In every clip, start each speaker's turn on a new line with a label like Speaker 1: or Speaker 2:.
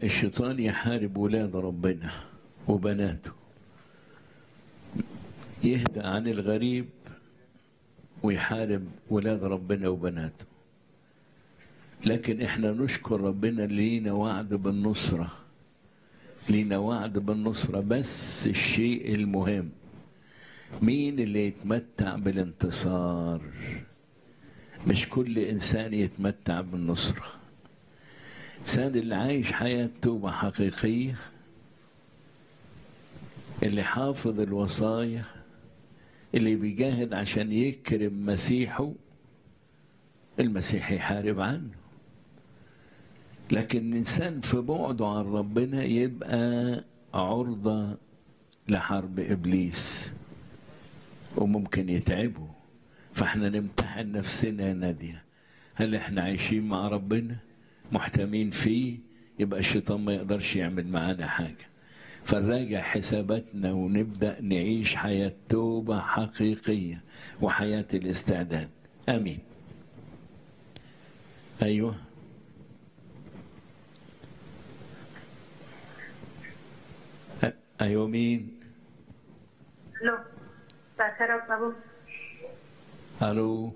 Speaker 1: الشيطان يحارب ولاد ربنا وبناته يهدى عن الغريب ويحارب ولاد ربنا وبناته لكن احنا نشكر ربنا لينا وعد بالنصرة لينا وعد بالنصرة بس الشيء المهم مين اللي يتمتع بالانتصار مش كل انسان يتمتع بالنصره الإنسان اللي عايش حياة توبة حقيقية اللي حافظ الوصايا اللي بيجاهد عشان يكرم مسيحه المسيح يحارب عنه لكن الإنسان في بعده عن ربنا يبقى عرضة لحرب إبليس وممكن يتعبه فاحنا نمتحن نفسنا يا نادية هل احنا عايشين مع ربنا؟ محتمين فيه يبقى الشيطان ما يقدرش يعمل معانا حاجة فنراجع حساباتنا ونبدأ نعيش حياة توبة حقيقية وحياة الاستعداد أمين أيوه أيوه مين
Speaker 2: الو مساء ابو
Speaker 1: ألو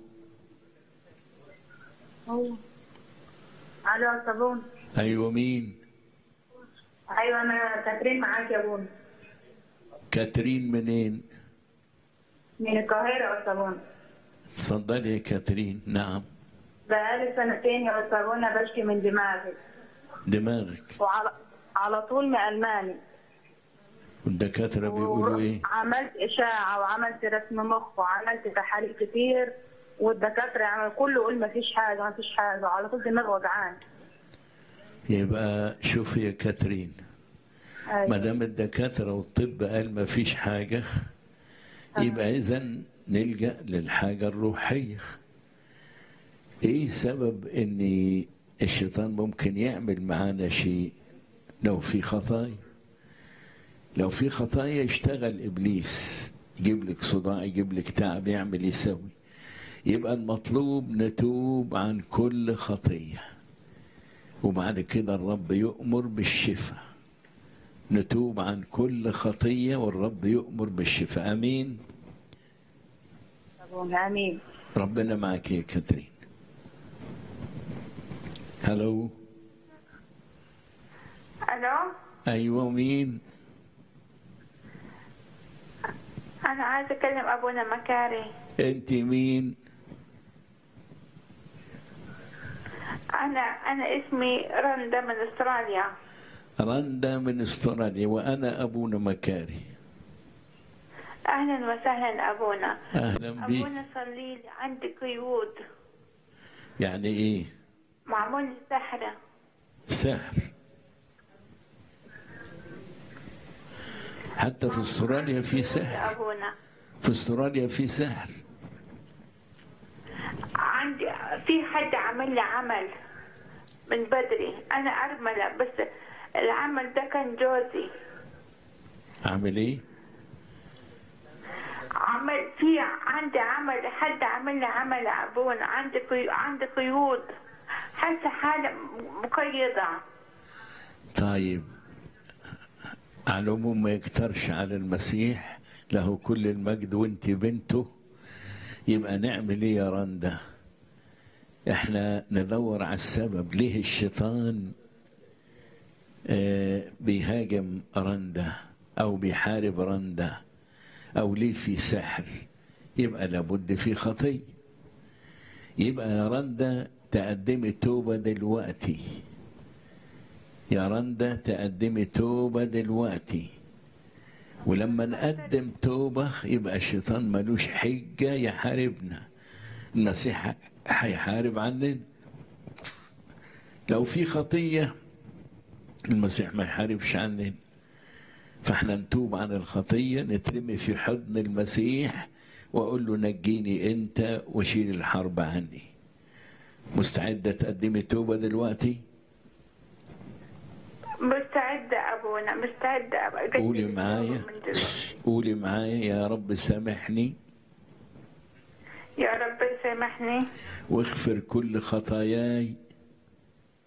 Speaker 2: الو صابون
Speaker 1: أيوه مين
Speaker 2: ايوه انا كاترين معاك يا بون
Speaker 1: كاترين منين
Speaker 2: من القاهره يا صابون
Speaker 1: اتفضلي يا كاترين نعم
Speaker 2: بقالي سنتين يا صابون بشكي من دماغي
Speaker 1: دماغك
Speaker 2: وعلى على طول مألماني
Speaker 1: والدكاترة بيقولوا إيه
Speaker 2: عملت اشاعه وعملت رسم مخ وعملت تحاليل كتير والدكاتره يعني كله يقول ما فيش حاجه ما فيش حاجه وعلى طول دماغي وجعان
Speaker 1: يبقى شوفي يا كاترين ما
Speaker 2: أيوة.
Speaker 1: دام الدكاتره والطب قال ما فيش حاجه يبقى اذا نلجا للحاجه الروحيه ايه سبب ان الشيطان ممكن يعمل معانا شيء لو في خطايا لو في خطايا يشتغل ابليس يجيب لك صداع يجيب لك تعب يعمل يسوي يبقى المطلوب نتوب عن كل خطيه وبعد كده الرب يؤمر بالشفاء نتوب عن كل خطية والرب يؤمر بالشفاء أمين
Speaker 2: صابون امين
Speaker 1: ربنا معك يا كاترين هلو
Speaker 3: الو
Speaker 1: أيوة مين
Speaker 3: انا عايزه اكلم ابونا مكاري
Speaker 1: أنت مين
Speaker 3: انا انا اسمي رندا من استراليا
Speaker 1: رندا من استراليا وأنا أبونا مكاري
Speaker 3: اهلا وسهلا ابونا
Speaker 1: أهلا بيك
Speaker 3: ابونا صلي لي عندي قيود
Speaker 1: يعني إيه
Speaker 3: معمول لي سحره
Speaker 1: سحر حتى في استراليا في سحر
Speaker 3: ابونا
Speaker 1: في استراليا في سحر
Speaker 3: عندي في حد عمل لي عمل من بدري انا ارمله بس العمل ده كان جوزي
Speaker 1: عامل إيه
Speaker 3: عمل في عندي عمل حد عمل لي عمل يا ابونا عندي قي... عندي قيود حاسه حاله مقيده
Speaker 1: طيب على العموم ما يكترش على المسيح له كل المجد وانت بنته يبقى نعمل ايه يا رندا احنا ندور على السبب ليه الشيطان آه بيهاجم رندا او بيحارب رندا او ليه في سحر يبقى لابد في خطيه يبقى يا رندا تقدمي توبه دلوقتي يا رندا تقدمي توبة دلوقتي ولما نقدم توبة يبقى الشيطان ملوش حجة يحاربنا المسيح هيحارب عننا لو في خطية المسيح ما يحاربش عننا فاحنا نتوب عن الخطية نترمي في حضن المسيح وأقول له نجيني أنت وشيل الحرب عني مستعدة تقدمي توبة دلوقتي؟
Speaker 3: مستعدة أبونا مستعدة أبقى
Speaker 1: قولي معايا قولي معايا يا رب سامحني
Speaker 3: يا رب سامحني
Speaker 1: واغفر كل خطاياي